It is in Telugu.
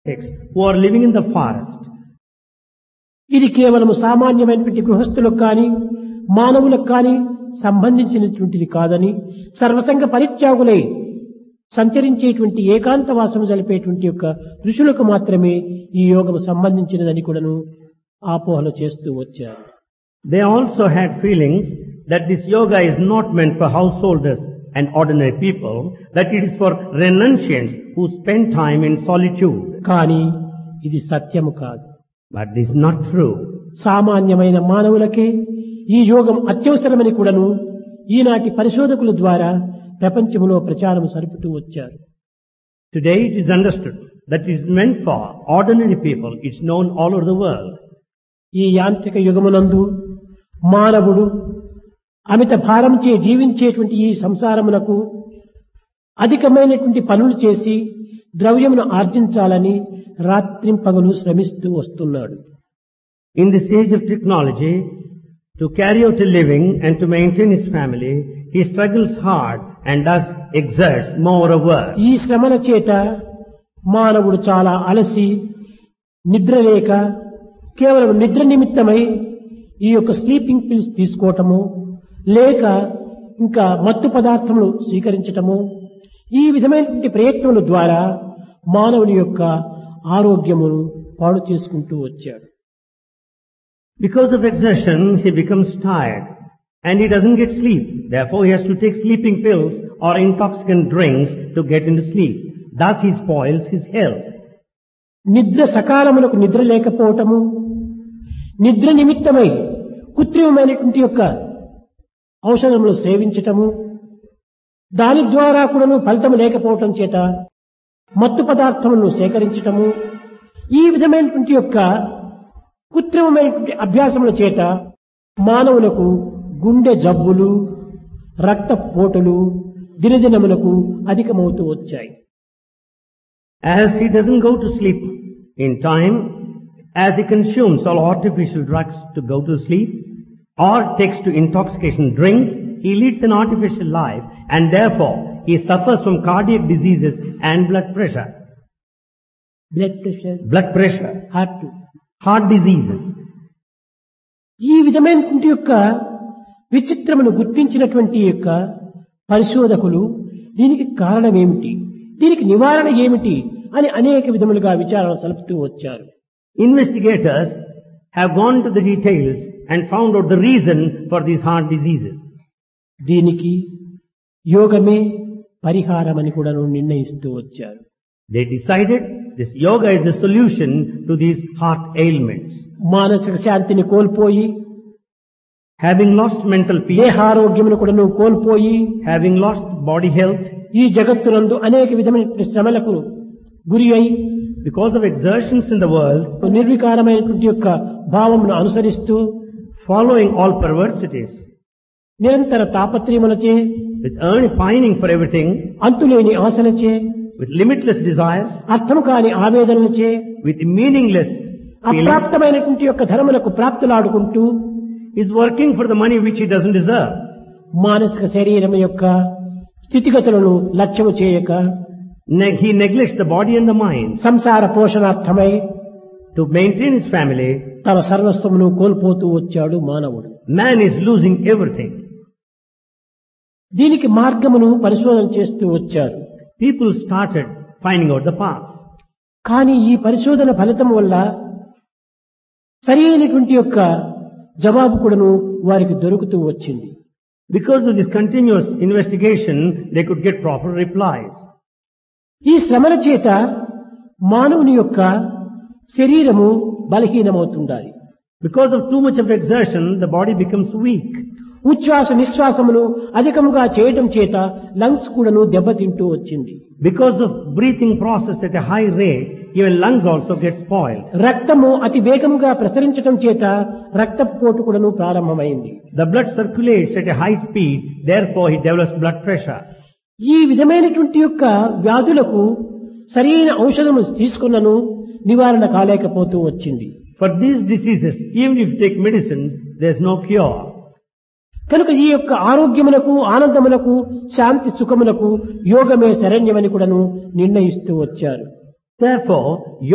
who are living in the forest. ఇది కేవలం సామాన్యమైనటువంటి గృహస్థులకు కానీ మానవులకు కానీ సంబంధించినటువంటిది కాదని సర్వసంగ పరిత్యాగులై సంచరించేటువంటి ఏకాంతవాసము జరిపేటువంటి యొక్క ఋషులకు మాత్రమే ఈ యోగము సంబంధించినదని కూడాను ఆపోహలు చేస్తూ వచ్చారు They also had feelings that this yoga is not meant for householders and ordinary people, that it is for renunciants who spend time in solitude. కానీ ఇది సత్యము కాదు But this is not true. సామాన్యమైన మానవులకే ఈ యోగం అత్యవసరమని కూడాను ఈనాటి పరిశోధకుల ద్వారా ప్రపంచంలో ప్రచారం సరుపుతూ వచ్చారు Today it is understood that it is meant for ordinary people. It's known all over the world. ఈ యాంత్రిక యుగమునందు మానవుడు అమిత భారంచే జీవించేటువంటి ఈ సంసారమునకు అధికమైనటువంటి పనులు చేసి ద్రవ్యమును ఆర్జించాలని రాత్రింపగలు శ్రమిస్తూ వస్తున్నాడు In this age of technology, to carry out a living and to maintain his family, he struggles hard and thus exerts more of work. ఈ శ్రమల చేత మానవుడు చాలా అలసి నిద్ర లేక కేవలం నిద్ర నిమిత్తమై ఈ యొక్క స్లీపింగ్ పిల్స్ తీసుకోవటము లేక ఇంకా మత్తు పదార్థములు స్వీకరించటము ఈ విధమైనటువంటి ప్రయత్నముల ద్వారా మానవుని యొక్క ఆరోగ్యమును పాడు చేసుకుంటూ వచ్చాడు Because of exertion, he becomes tired and he doesn't get sleep. Therefore, he has to take sleeping pills or intoxicant drinks to get into sleep. Thus, he spoils his health. నిద్ర సకాలమునకు నిద్ర లేకపోవటము నిద్ర నిమిత్తమై కృత్రిమమైనటువంటి యొక్క ఔషధములు సేవించటము దాని ద్వారా కూడాను ఫలితం లేకపోవటం చేత మత్తు పదార్థములను సేకరించటము ఈ విధమైనటువంటి యొక్క కృత్రిమమైనటువంటి అభ్యాసముల చేత మానవులకు గుండె జబ్బులు రక్తపోటులు దినదినములకు అధికమవుతూ వచ్చాయి As he doesn't go to sleep in time, as he consumes all artificial drugs to go to sleep, or takes to intoxication drinks, he leads an artificial life and therefore he suffers from cardiac diseases and blood pressure. Blood pressure Blood pressure, heart heart diseases. ఈ విధమైనటువంటి యొక్క విచిత్రమును గుర్తించినటువంటి యొక్క పరిశోధకులు దీనికి కారణం ఏమిటి దీనికి నివారణ ఏమిటి అని అనేక విధములుగా విచారణ సలుపుతూ వచ్చారు Investigators have gone to the details and found out the reason for these heart diseases. దీనికి యోగమే పరిహారం అని కూడా నిర్ణయిస్తూ వచ్చారు They decided this yoga is the solution to these heart ailments. మానసిక శాంతిని కోల్పోయి Having lost mental peace, దేహారోగ్యమును కూడా కోల్పోయి having lost body health, ఈ జగత్తునందు అనేక విధమైన శ్రమలకు గురి అయి because of exertions in the world, నిర్వికారమైనటువంటి యొక్క భావమును అనుసరిస్తూ following all perversities, నిరంతర తాపత్రయములచే with earning, pining for everything, అంతులేని ఆశలచే with limitless desires, అర్థం కాని ఆవేదనలచే with meaningless feelings, అప్రాప్తమైనటువంటి యొక్క ధనములకు ప్రాప్తులాడుకుంటూ is working for the money which he doesn't deserve. మానసిక శరీరం యొక్క స్థితిగతులను లక్ష్యము చేయక Ne- he neglects the body and the mind సంసార పోషణార్థమై to maintain his family. తన సర్వస్వమును కోల్పోతూ వచ్చాడు మానవుడు Man is losing everything. దీనికి మార్గమును పరిశోధన చేస్తూ వచ్చారు People started finding out the path. కానీ ఈ పరిశోధన ఫలితం వల్ల సరి అయినటువంటి యొక్క జవాబు కూడాను వారికి దొరుకుతూ వచ్చింది Because of this continuous investigation, they could get proper replies. ఈ శ్రమల చేత మానవుని యొక్క శరీరము బలహీనమవుతుండాలి Because of too much of exertion, the body becomes weak. ఉచ్ఛ్వాస నిశ్వాసమును అధికముగా చేయటం చేత లంగ్స్ కూడాను దెబ్బతింటూ వచ్చింది Because of breathing process at a high rate, even lungs also get spoiled. రక్తము అతి వేగముగా ప్రసరించటం చేత రక్తపోటు కూడాను ప్రారంభమైంది The blood circulates at a high speed, therefore he develops blood pressure. ఈ విధమైనటువంటి యొక్క వ్యాధులకు సరైన ఔషధము తీసుకున్నను నివారణ కాలేకపోతూ వచ్చింది For these diseases, even if you take medicines, there's no cure. కనుక ఈ యొక్క ఆరోగ్యమునకు ఆనందమునకు శాంతి సుఖమునకు యోగమే శరణ్యమని కూడాను నిర్ణయిస్తూ వచ్చారు Therefore,